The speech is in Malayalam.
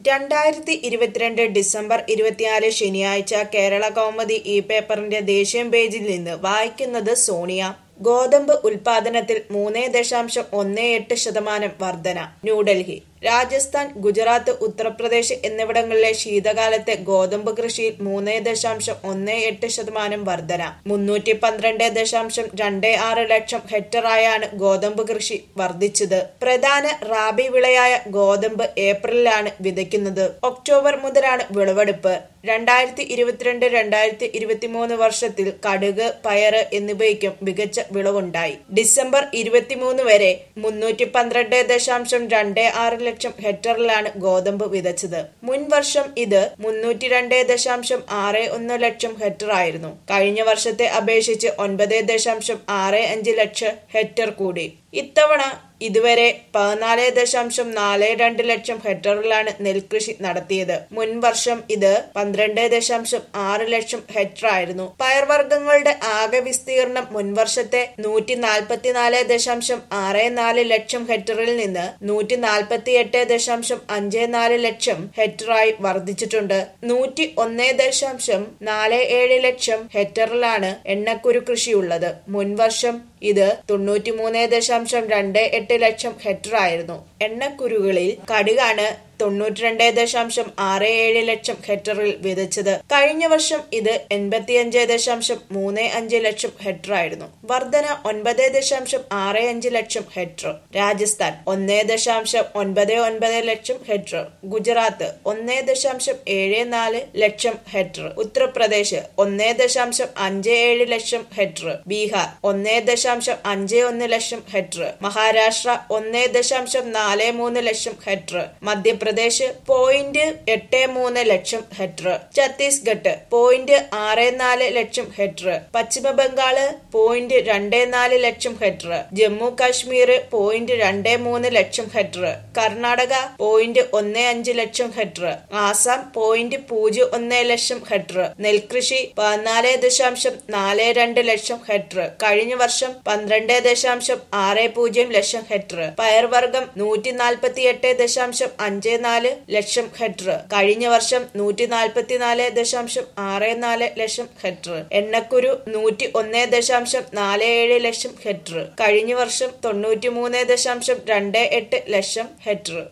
രണ്ടായിരത്തി ഇരുപത്തിരണ്ട് ഡിസംബർ ഇരുപത്തിനാല് ശനിയാഴ്ച കേരള കൗമുദി ഈ പേപ്പറിന്റെ ദേശീയ പേജിൽ നിന്ന് വായിക്കുന്നത് സോണിയ ഗോതമ്പ് ഉൽപാദനത്തിൽ മൂന്ന് ദശാംശം ഒന്ന് എട്ട് ശതമാനം വർധന ന്യൂഡൽഹി രാജസ്ഥാൻ ഗുജറാത്ത് ഉത്തർപ്രദേശ് എന്നിവിടങ്ങളിലെ ശീതകാലത്തെ ഗോതമ്പ് കൃഷിയിൽ മൂന്ന് ദശാംശം ഒന്ന് എട്ട് ശതമാനം വർധന മുന്നൂറ്റി പന്ത്രണ്ട് ദശാംശം രണ്ട് ആറ് ലക്ഷം ഹെക്ടറായാണ് ഗോതമ്പ് കൃഷി വർദ്ധിച്ചത് പ്രധാന റാബി വിളയായ ഗോതമ്പ് ഏപ്രിലിലാണ് വിതയ്ക്കുന്നത് ഒക്ടോബർ മുതലാണ് വിളവെടുപ്പ് രണ്ടായിരത്തി ഇരുപത്തിരണ്ട് രണ്ടായിരത്തി ഇരുപത്തിമൂന്ന് വർഷത്തിൽ കടുക് പയറ് എന്നിവയ്ക്കും മികച്ച വിളവുണ്ടായി ഡിസംബർ ഇരുപത്തിമൂന്ന് വരെ മുന്നൂറ്റി പന്ത്രണ്ട് ദശാംശം രണ്ട് ആറ് ലക്ഷം ഹെക്ടറിലാണ് ഗോതമ്പ് വിതച്ചത് മുൻ വർഷം ഇത് മുന്നൂറ്റി രണ്ട് ദശാംശം ആറ് ഒന്ന് ലക്ഷം ഹെക്ടർ ആയിരുന്നു കഴിഞ്ഞ വർഷത്തെ അപേക്ഷിച്ച് ഒൻപത് ദശാംശം ആറ് അഞ്ച് ലക്ഷം ഹെക്ടർ കൂടി ഇത്തവണ ഇതുവരെ പതിനാല് ദശാംശം നാല് രണ്ട് ലക്ഷം ഹെക്ടറിലാണ് നെൽകൃഷി നടത്തിയത് മുൻ വർഷം ഇത് പന്ത്രണ്ട് ദശാംശം ആറ് ലക്ഷം ഹെക്ടർ ആയിരുന്നു പയർവർഗ്ഗങ്ങളുടെ ആകെ വിസ്തീർണം മുൻവർഷത്തെ നൂറ്റി നാൽപ്പത്തിനാല് ദശാംശം ആറ് നാല് ലക്ഷം ഹെക്ടറിൽ നിന്ന് നൂറ്റി നാൽപ്പത്തി എട്ട് ദശാംശം അഞ്ച് നാല് ലക്ഷം ഹെക്ടറായി വർദ്ധിച്ചിട്ടുണ്ട് നൂറ്റി ഒന്ന് ദശാംശം നാല് ഏഴ് ലക്ഷം ഹെക്ടറിലാണ് എണ്ണക്കുരു കൃഷിയുള്ളത് മുൻവർഷം ഇത് തൊണ്ണൂറ്റിമൂന്ന് ദശാംശം രണ്ട് എട്ട് ലക്ഷം ഹെക്ടർ ആയിരുന്നു എണ്ണക്കുരുകളിൽ കടുകാണ് തൊണ്ണൂറ്റിരണ്ട് ദശാംശം ആറ് ഏഴ് ലക്ഷം ഹെക്ടറിൽ വിതച്ചത് കഴിഞ്ഞ വർഷം ഇത് എൺപത്തിയഞ്ച് ദശാംശം മൂന്ന് അഞ്ച് ലക്ഷം ഹെക്ടർ ആയിരുന്നു വർധന ഒൻപത് ദശാംശം ആറ് അഞ്ച് ലക്ഷം ഹെക്ടർ രാജസ്ഥാൻ ഒന്ന് ദശാംശം ഒൻപത് ഒൻപത് ലക്ഷം ഹെക്ടർ ഗുജറാത്ത് ഒന്ന് ദശാംശം ഏഴ് നാല് ലക്ഷം ഹെക്ടർ ഉത്തർപ്രദേശ് ഒന്ന് ദശാംശം അഞ്ച് ഏഴ് ലക്ഷം ഹെക്ടർ ബീഹാർ ഒന്ന് ദശാംശം അഞ്ച് ഒന്ന് ലക്ഷം ഹെക്ടർ മഹാരാഷ്ട്ര ഒന്ന് ദശാംശം നാല് മൂന്ന് ലക്ഷം ഹെക്ടർ മധ്യപ്രദേശ് പ്രദേശ് പോയിന്റ് എട്ട് മൂന്ന് ലക്ഷം ഹെക്ടർ ഛത്തീസ്ഗഡ് പോയിന്റ് ആറ് നാല് ലക്ഷം ഹെക്ടർ പശ്ചിമ ബംഗാള് പോയിന്റ് രണ്ട് നാല് ലക്ഷം ഹെക്ടർ ജമ്മു കാശ്മീർ പോയിന്റ് രണ്ട് മൂന്ന് ലക്ഷം ഹെക്ടർ കർണാടക പോയിന്റ് ഒന്ന് അഞ്ച് ലക്ഷം ഹെക്ടർ ആസാം പോയിന്റ് പൂജ്യം ഒന്ന് ലക്ഷം ഹെക്ടർ നെൽകൃഷി പതിനാല് ദശാംശം നാല് രണ്ട് ലക്ഷം ഹെക്ടർ കഴിഞ്ഞ വർഷം പന്ത്രണ്ട് ദശാംശം ആറ് പൂജ്യം ലക്ഷം ഹെക്ടർ പയർവർഗം നൂറ്റി നാൽപ്പത്തി എട്ട് ദശാംശം അഞ്ച് നാല് ലക്ഷം ഹെക്ടർ കഴിഞ്ഞ വർഷം നൂറ്റി നാൽപ്പത്തിനാല് ദശാംശം ആറ് നാല് ലക്ഷം ഹെക്ടർ എണ്ണക്കുരു നൂറ്റി ഒന്ന് ദശാംശം നാല് ഏഴ് ലക്ഷം ഹെക്ടർ കഴിഞ്ഞ വർഷം തൊണ്ണൂറ്റി മൂന്ന് ദശാംശം രണ്ട് എട്ട് ലക്ഷം ഹെക്ടർ